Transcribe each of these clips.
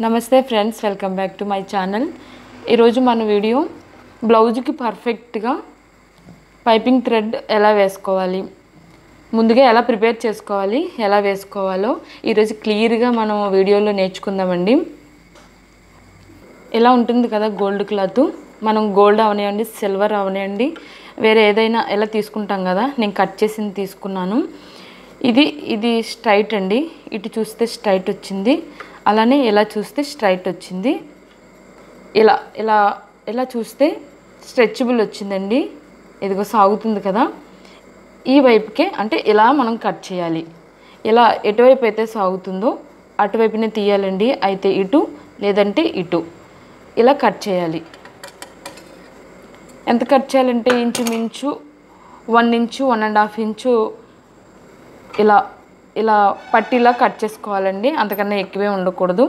నమస్తే friends welcome back to my channel ఈరోజు మన వీడియో బ్లౌజ్కి పర్ఫెక్ట్గా పైపింగ్ థ్రెడ్ ఎలా వేసుకోవాలి ముందుగా ఎలా ప్రిపేర్ చేసుకోవాలి ఎలా వేసుకోవాలో ఈరోజు క్లియర్గా మనం వీడియోలో నేర్చుకుందామండి ఎలా ఉంటుంది కదా గోల్డ్ క్లాత్ మనం గోల్డ్ అవనివ్వండి సిల్వర్ అవనివ్వండి వేరే ఏదైనా ఎలా తీసుకుంటాం కదా నేను కట్ చేసింది తీసుకున్నాను ఇది ఇది స్ట్రైట్ అండి ఇటు చూస్తే స్ట్రైట్ వచ్చింది అలానే ఇలా చూస్తే స్ట్రైట్ వచ్చింది ఇలా ఇలా ఇలా చూస్తే స్ట్రెచబుల్ వచ్చిందండి ఇదిగో సాగుతుంది కదా ఈ వైపుకే అంటే ఇలా మనం కట్ చేయాలి ఇలా ఎటువైపు అయితే సాగుతుందో అటువైపునే తీయాలండి అయితే ఇటు లేదంటే ఇటు ఇలా కట్ చేయాలి ఎంత కట్ చేయాలంటే ఇంచుమించు one inch one and half inch ఇలా ఇలా పట్టిలా కట్ చేసుకోవాలండి అంతకన్నా ఎక్కువే ఉండకూడదు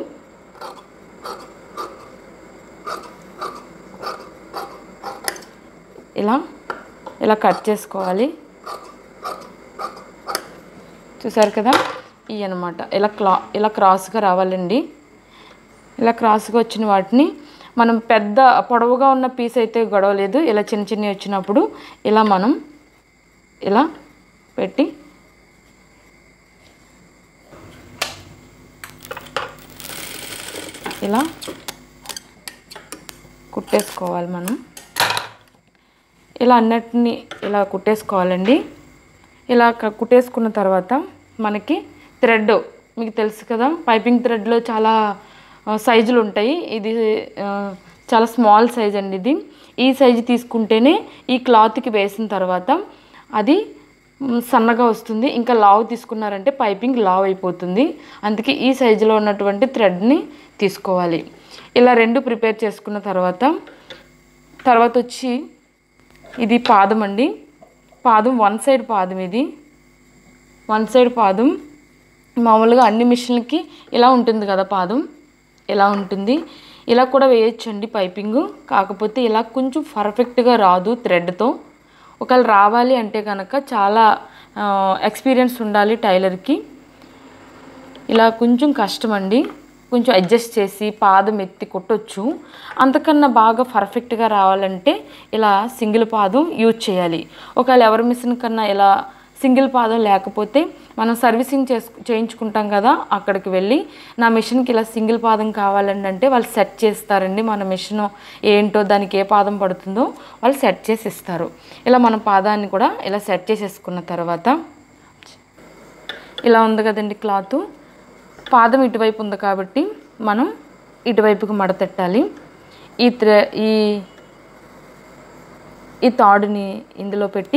ఇలా ఇలా కట్ చేసుకోవాలి చూసారు కదా ఇవి అనమాట ఇలా క్లా ఇలా క్రాస్గా రావాలండి ఇలా క్రాస్గా వచ్చిన వాటిని మనం పెద్ద పొడవుగా ఉన్న పీస్ అయితే గొడవ లేదు ఇలా చిన్న చిన్నవి వచ్చినప్పుడు ఇలా మనం ఇలా పెట్టి ఇలా కుట్టేసుకోవాలి మనం ఇలా అన్నిటిని ఇలా కుట్టేసుకోవాలండి ఇలా క- కుట్టేసుకున్న తర్వాత మనకి థ్రెడ్ మీకు తెలుసు కదా పైపింగ్ థ్రెడ్లో చాలా ఆ, సైజులు ఉంటాయి ఇది ఆ, చాలా స్మాల్ సైజ్ అండి ఇది ఈ సైజు తీసుకుంటేనే ఈ క్లాత్కి వేసిన తర్వాత అది మ్, సన్నగా వస్తుంది ఇంకా లావు తీసుకున్నారంటే పైపింగ్ లావ్ అయిపోతుంది అందుకే ఈ సైజులో ఉన్నటువంటి థ్రెడ్ని తీసుకోవాలి ఇలా రెండు ప్రిపేర్ చేసుకున్న తర్వాత తర్వాత వచ్చి ఇది పాదం అండి పాదం వన్ సైడ్ పాదం ఇది వన్ సైడ్ పాదం మామూలుగా అన్ని మిషన్లకి ఇలా ఉంటుంది కదా పాదం ఇలా ఉంటుంది ఇలా కూడా వేయొచ్చండి పైపింగ్ కాకపోతే ఇలా కొంచెం పర్ఫెక్ట్గా రాదు థ్రెడ్తో ఒకవేళ రావాలి అంటే కనుక చాలా ఎక్స్పీరియన్స్ ఉండాలి టైలర్కి ఇలా కొంచెం కష్టం అండి కొంచెం అడ్జస్ట్ చేసి పాదం ఎత్తి కొట్టొచ్చు అంతకన్నా బాగా పర్ఫెక్ట్గా రావాలంటే ఇలా సింగిల్ పాదం యూజ్ చేయాలి ఒకవేళ ఎవరి మిషన్ కన్నా ఇలా సింగిల్ పాదం లేకపోతే మనం సర్వీసింగ్ చేసు చేయించుకుంటాం కదా అక్కడికి వెళ్ళి నా మిషన్కి ఇలా సింగిల్ పాదం కావాలండి అంటే వాళ్ళు సెట్ చేస్తారండి మన మిషన్ ఏంటో దానికి ఏ పాదం పడుతుందో వాళ్ళు సెట్ చేసి ఇస్తారు ఇలా మన పాదాన్ని కూడా ఇలా సెట్ చేసేసుకున్న తర్వాత ఇలా ఉంది కదండి క్లాత్ పాదం ఇటువైపు ఉంది కాబట్టి మనం ఇటువైపుకి మడతెట్టాలి ఈ త్రె ఈ ఈ తాడుని ఇందులో పెట్టి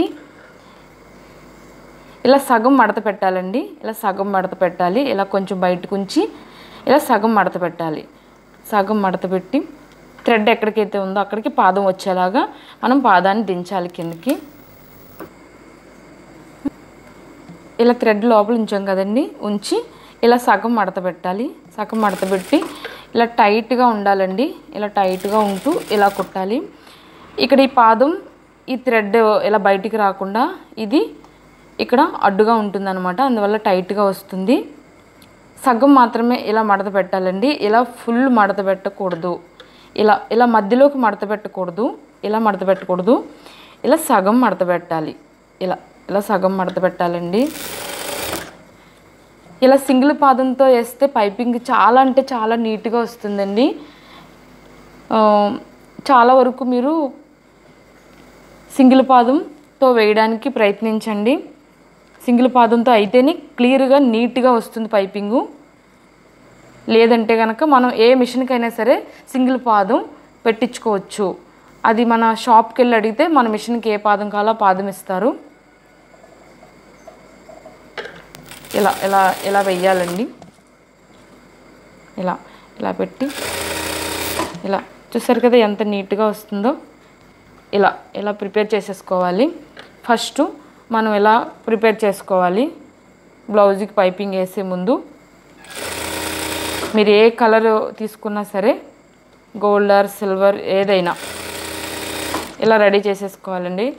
ఇలా సగం మడత పెట్టాలండి ఇలా సగం మడత పెట్టాలి ఇలా కొంచెం బయటకు ఉంచి ఇలా సగం మడత పెట్టాలి సగం మడత పెట్టి థ్రెడ్ ఎక్కడికైతే ఉందో అక్కడికి పాదం వచ్చేలాగా మనం పాదాన్ని దించాలి కిందకి ఇలా థ్రెడ్ లోపల ఉంచాం కదండి ఉంచి ఇలా సగం మడత పెట్టాలి సగం మడత పెట్టి ఇలా టైట్గా ఉండాలండి ఇలా టైట్గా ఉంటూ ఇలా కుట్టాలి ఇక్కడ ఈ పాదం ఈ థ్రెడ్ ఇలా బయటికి రాకుండా ఇది ఇక్కడ అడ్డుగా ఉంటుందన్నమాట అందువల్ల టైట్గా వస్తుంది సగం మాత్రమే ఇలా మడత పెట్టాలండి ఇలా ఫుల్ మడత పెట్టకూడదు ఇలా ఇలా మధ్యలోకి మడత పెట్టకూడదు ఇలా మడత పెట్టకూడదు ఇలా సగం మడత పెట్టాలి ఇలా ఇలా సగం మడత పెట్టాలండి ఇలా సింగిల్ పాదంతో వేస్తే పైపింగ్ చాలా అంటే చాలా నీట్గా వస్తుందండి ఆ, చాలా వరకు మీరు సింగిల్ పాదంతో వేయడానికి ప్రయత్నించండి సింగిల్ పాదంతో అయితేనే క్లియర్గా నీట్గా వస్తుంది పైపింగు లేదంటే కనుక మనం ఏ మిషన్కైనా సరే సింగిల్ పాదం పెట్టించుకోవచ్చు అది మన షాప్కి వెళ్ళి అడిగితే మన మిషన్కి ఏ పాదం కావాలో ఆ పాదం ఇస్తారు ఇలా ఇలా ఇలా వెయ్యాలండి ఇలా ఇలా పెట్టి ఇలా చూసారు కదా ఎంత నీట్గా వస్తుందో ఇలా ఇలా ప్రిపేర్ చేసేసుకోవాలి ఫస్ట్ మనం ఇలా ప్రిపేర్ చేసుకోవాలి బ్లౌజ్కి పైపింగ్ వేసే ముందు మీరు ఏ కలర్ తీసుకున్నా సరే గోల్డ్ ఆర్ సిల్వర్ ఏదైనా ఇలా రెడీ చేసేసుకోవాలండి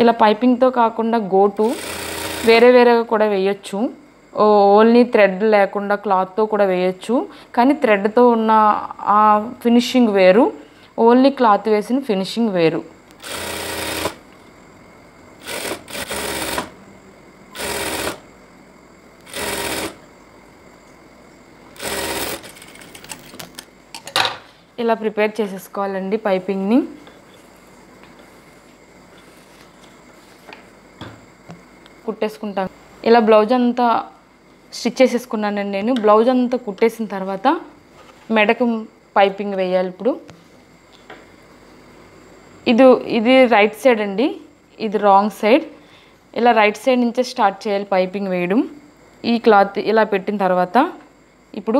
ఇలా పైపింగ్తో కాకుండా గోటు వేరే వేరేగా కూడా వేయొచ్చు ఓన్లీ థ్రెడ్ లేకుండా క్లాత్తో కూడా వేయొచ్చు కానీ థ్రెడ్తో ఉన్న ఆ ఫినిషింగ్ వేరు ఓన్లీ క్లాత్ వేసిన ఫినిషింగ్ వేరు ఇలా ప్రిపేర్ చేసేసుకోవాలండి పైపింగ్ని కుట్టేసుకుంటాను ఇలా బ్లౌజ్ అంతా స్టిచ్ చేసేసుకున్నానండి నేను బ్లౌజ్ అంతా కుట్టేసిన తర్వాత మెడకు పైపింగ్ వేయాలి ఇప్పుడు ఇది ఇది రైట్ సైడ్ అండి ఇది రాంగ్ సైడ్ ఇలా రైట్ సైడ్ నుంచే స్టార్ట్ చేయాలి పైపింగ్ వేయడం ఈ క్లాత్ ఇలా పెట్టిన తర్వాత ఇప్పుడు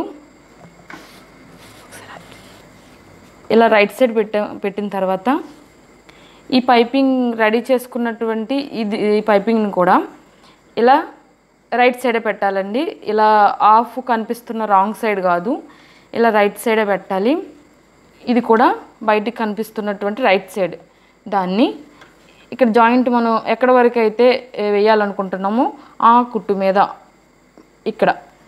ఇలా రైట్ సైడ్ పెట్ట పెట్టిన తర్వాత ఈ పైపింగ్ రెడీ చేసుకున్నటువంటి ఇది ఈ పైపింగ్ని కూడా ఇలా రైట్ సైడే పెట్టాలండి ఇలా ఆఫ్ కనిపిస్తున్న రాంగ్ సైడ్ కాదు ఇలా రైట్ సైడే పెట్టాలి ఇది కూడా బయటికి కనిపిస్తున్నటువంటి రైట్ సైడ్ దాన్ని ఇక్కడ జాయింట్ మనం ఎక్కడ వరకు అయితే ఏ, వేయాలనుకుంటున్నామో ఆ కుట్టు మీద ఇక్కడ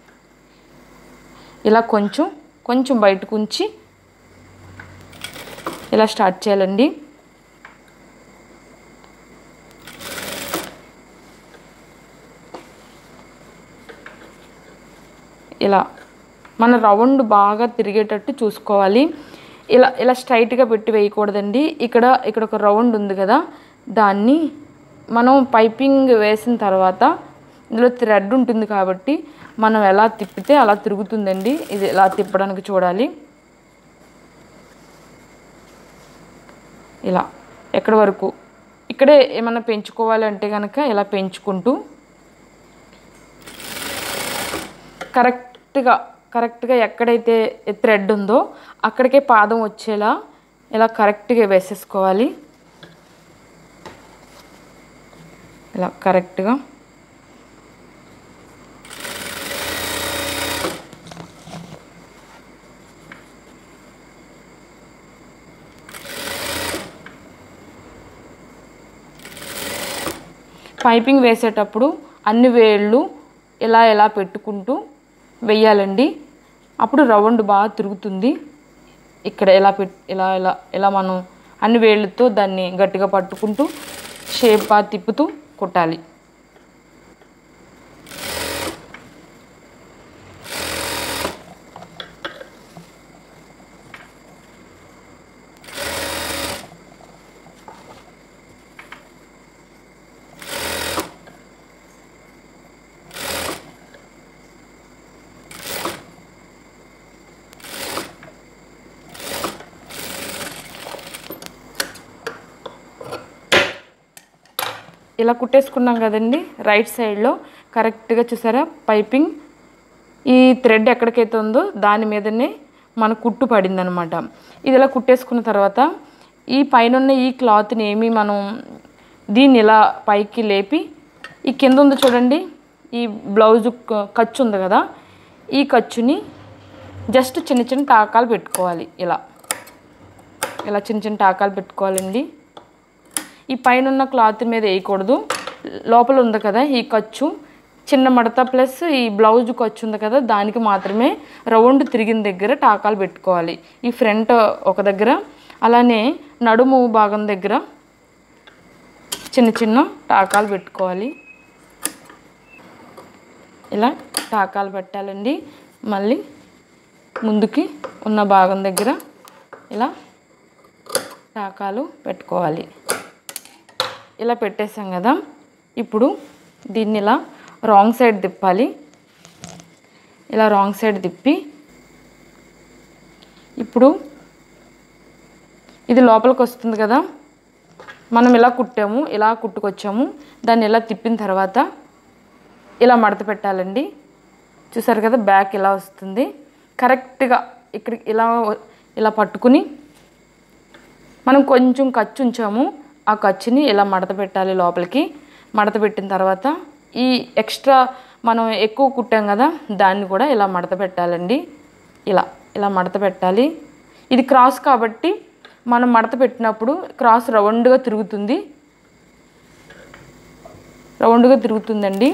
ఇలా కొంచెం కొంచెం బయటకు ఉంచి ఇలా స్టార్ట్ చేయాలండి ఇలా మన రౌండ్ బాగా తిరిగేటట్టు చూసుకోవాలి ఇలా ఇలా స్ట్రైట్గా పెట్టి వేయకూడదండి ఇక్కడ ఇక్కడ ఒక రౌండ్ ఉంది కదా దాన్ని మనం పైపింగ్ వేసిన తర్వాత ఇందులో థ్రెడ్ ఉంటుంది కాబట్టి మనం ఎలా తిప్పితే అలా తిరుగుతుందండి ఇది ఇలా తిప్పడానికి చూడాలి ఇలా ఎక్కడి వరకు ఇక్కడే ఏమన్నా పెంచుకోవాలి అంటే కనుక ఇలా పెంచుకుంటూ కరెక్ట్గా కరెక్ట్గా ఎక్కడైతే థ్రెడ్ ఉందో అక్కడికే పాదం వచ్చేలా ఇలా కరెక్ట్గా వేసేసుకోవాలి ఇలా కరెక్ట్గా పైపింగ్ వేసేటప్పుడు అన్ని వేళ్ళు ఇలా ఇలా పెట్టుకుంటూ వెయ్యాలండి అప్పుడు రౌండ్ బాగా తిరుగుతుంది ఇక్కడ ఎలా పెట్ ఇలా ఇలా ఇలా మనం అన్ని వేళ్ళతో దాన్ని గట్టిగా పట్టుకుంటూ షేప్ బాగా తిప్పుతూ కుట్టాలి ఇలా కుట్టేసుకున్నాం కదండి రైట్ సైడ్లో కరెక్ట్గా చూసారా పైపింగ్ ఈ థ్రెడ్ ఎక్కడికైతే ఉందో దాని మీదనే మన కుట్టు పడిందనమాట ఇది ఇలా కుట్టేసుకున్న తర్వాత ఈ పైన ఉన్న ఈ క్లాత్ని ఏమి మనం దీన్ని ఇలా పైకి లేపి ఈ కింద ఉంది చూడండి ఈ బ్లౌజ్ ఖర్చు ఉంది కదా ఈ ఖర్చుని జస్ట్ చిన్న చిన్న టాకాలు పెట్టుకోవాలి ఇలా ఇలా చిన్న చిన్న టాకాలు పెట్టుకోవాలండి ఈ పైన ఉన్న క్లాత్ మీద వేయకూడదు లోపల ఉంది కదా ఈ ఖర్చు చిన్న మడత ప్లస్ ఈ బ్లౌజ్ ఖర్చు ఉంది కదా దానికి మాత్రమే రౌండ్ తిరిగిన దగ్గర టాకాలు పెట్టుకోవాలి ఈ ఫ్రంట్ ఒక దగ్గర అలానే నడుము భాగం దగ్గర చిన్న చిన్న టాకాలు పెట్టుకోవాలి ఇలా టాకాలు పెట్టాలండి మళ్ళీ ముందుకి ఉన్న భాగం దగ్గర ఇలా టాకాలు పెట్టుకోవాలి ఇలా పెట్టేసాం కదా ఇప్పుడు దీన్ని ఇలా రాంగ్ సైడ్ తిప్పాలి ఇలా రాంగ్ సైడ్ తిప్పి ఇప్పుడు ఇది లోపలికి వస్తుంది కదా మనం ఇలా కుట్టాము ఇలా కుట్టుకొచ్చాము దాన్ని ఇలా తిప్పిన తర్వాత ఇలా మడత పెట్టాలండి చూసారు కదా బ్యాక్ ఇలా వస్తుంది కరెక్ట్గా ఇక్కడ ఇలా ఇలా పట్టుకుని మనం కొంచెం ఖర్చు ఉంచాము ఆ ఖర్చుని ఇలా మడత పెట్టాలి లోపలికి మడత పెట్టిన తర్వాత ఈ ఎక్స్ట్రా మనం ఎక్కువ కుట్టాం కదా దాన్ని కూడా ఇలా మడత పెట్టాలండి ఇలా ఇలా మడత పెట్టాలి ఇది క్రాస్ కాబట్టి మనం మడత పెట్టినప్పుడు క్రాస్ రౌండ్గా తిరుగుతుంది రౌండ్గా తిరుగుతుందండి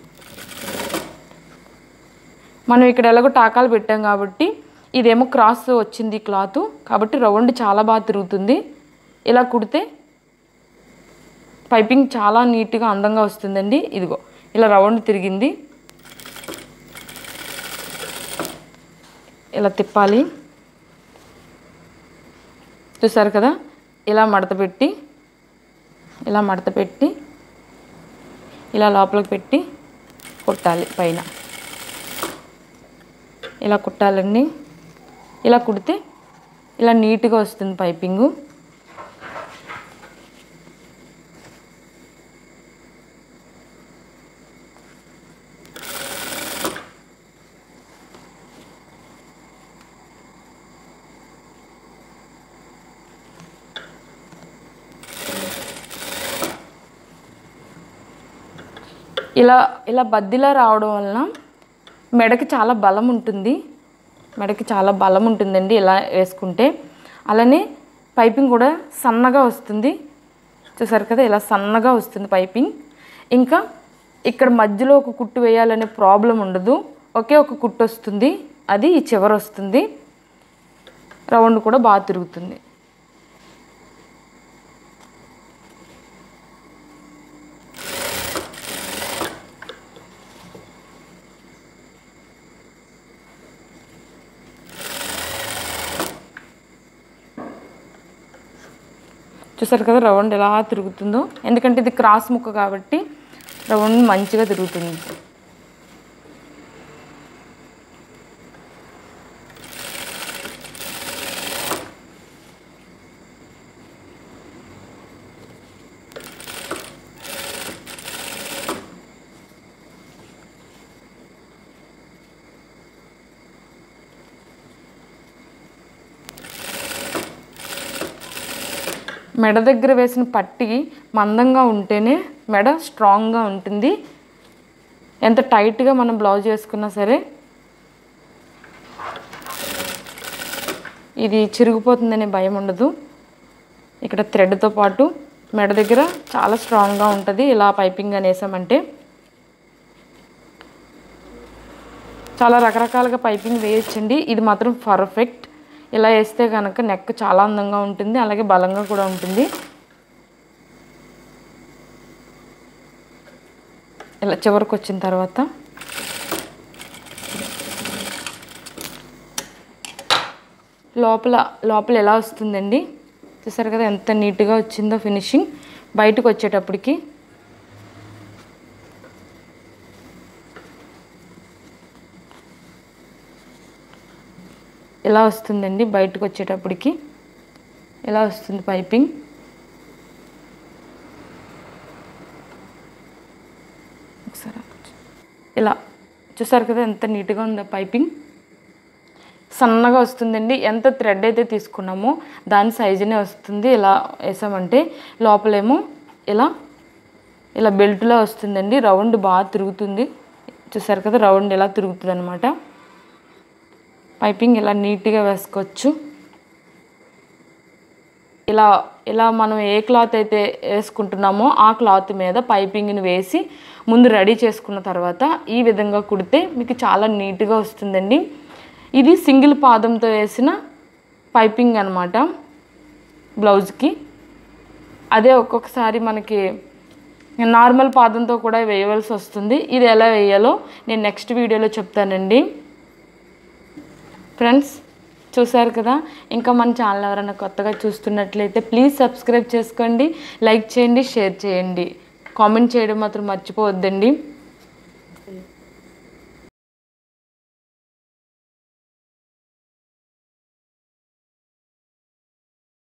మనం ఇక్కడ ఎలాగో టాకాలు పెట్టాం కాబట్టి ఇదేమో క్రాస్ వచ్చింది క్లాత్ కాబట్టి రౌండ్ చాలా బాగా తిరుగుతుంది ఇలా కుడితే పైపింగ్ చాలా నీట్గా అందంగా వస్తుందండి ఇదిగో ఇలా రౌండ్ తిరిగింది ఇలా తిప్పాలి చూసారు కదా ఇలా మడత పెట్టి ఇలా మడత పెట్టి ఇలా లోపలికి పెట్టి కుట్టాలి పైన ఇలా కుట్టాలండి ఇలా కుడితే ఇలా నీట్గా వస్తుంది పైపింగు ఇలా ఇలా బద్దిలా రావడం వలన మెడకి చాలా బలం ఉంటుంది మెడకి చాలా బలం ఉంటుందండి ఇలా వేసుకుంటే అలానే పైపింగ్ కూడా సన్నగా వస్తుంది చూసారు కదా ఇలా సన్నగా వస్తుంది పైపింగ్ ఇంకా ఇక్కడ మధ్యలో ఒక కుట్టు వేయాలనే ప్రాబ్లం ఉండదు ఒకే ఒక కుట్టు వస్తుంది అది ఈ చివర వస్తుంది రౌండ్ కూడా బాగా తిరుగుతుంది చూసారు కదా రౌండ్ ఎలా తిరుగుతుందో ఎందుకంటే ఇది క్రాస్ ముక్క కాబట్టి రౌండ్ మంచిగా తిరుగుతుంది మెడ దగ్గర వేసిన పట్టి మందంగా ఉంటేనే మెడ స్ట్రాంగ్గా ఉంటుంది ఎంత టైట్గా మనం బ్లౌజ్ వేసుకున్నా సరే ఇది చిరిగిపోతుందనే భయం ఉండదు ఇక్కడ థ్రెడ్తో పాటు మెడ దగ్గర చాలా స్ట్రాంగ్గా ఉంటుంది ఇలా పైపింగ్ అని వేసామంటే చాలా రకరకాలుగా పైపింగ్ వేయొచ్చండి ఇది మాత్రం పర్ఫెక్ట్ ఇలా వేస్తే కనుక నెక్ చాలా అందంగా ఉంటుంది అలాగే బలంగా కూడా ఉంటుంది ఇలా చివరికి వచ్చిన తర్వాత లోపల లోపల ఎలా వస్తుందండి చూసారు కదా ఎంత నీట్గా వచ్చిందో ఫినిషింగ్ బయటకు వచ్చేటప్పటికి ఎలా వస్తుందండి బయటకు వచ్చేటప్పటికి ఎలా వస్తుంది పైపింగ్ ఒకసారి ఇలా చూసారు కదా ఎంత నీట్గా ఉందో పైపింగ్ సన్నగా వస్తుందండి ఎంత థ్రెడ్ అయితే తీసుకున్నామో దాని సైజునే వస్తుంది ఇలా వేసామంటే లోపలేమో ఇలా ఇలా బెల్ట్లో వస్తుందండి రౌండ్ బాగా తిరుగుతుంది చూసారు కదా రౌండ్ ఎలా తిరుగుతుంది అనమాట పైపింగ్ ఇలా నీట్గా వేసుకోవచ్చు ఇలా ఇలా మనం ఏ క్లాత్ అయితే వేసుకుంటున్నామో ఆ క్లాత్ మీద పైపింగ్ని వేసి ముందు రెడీ చేసుకున్న తర్వాత ఈ విధంగా కుడితే మీకు చాలా నీట్గా వస్తుందండి ఇది సింగిల్ పాదంతో వేసిన పైపింగ్ అనమాట బ్లౌజ్కి అదే ఒక్కొక్కసారి మనకి నార్మల్ పాదంతో కూడా వేయవలసి వస్తుంది ఇది ఎలా వేయాలో నేను నెక్స్ట్ వీడియోలో చెప్తానండి ఫ్రెండ్స్ చూసారు కదా ఇంకా మన ఛానల్ ఎవరైనా కొత్తగా చూస్తున్నట్లయితే ప్లీజ్ సబ్స్క్రైబ్ చేసుకోండి లైక్ చేయండి షేర్ చేయండి కామెంట్ చేయడం మాత్రం మర్చిపోవద్దండి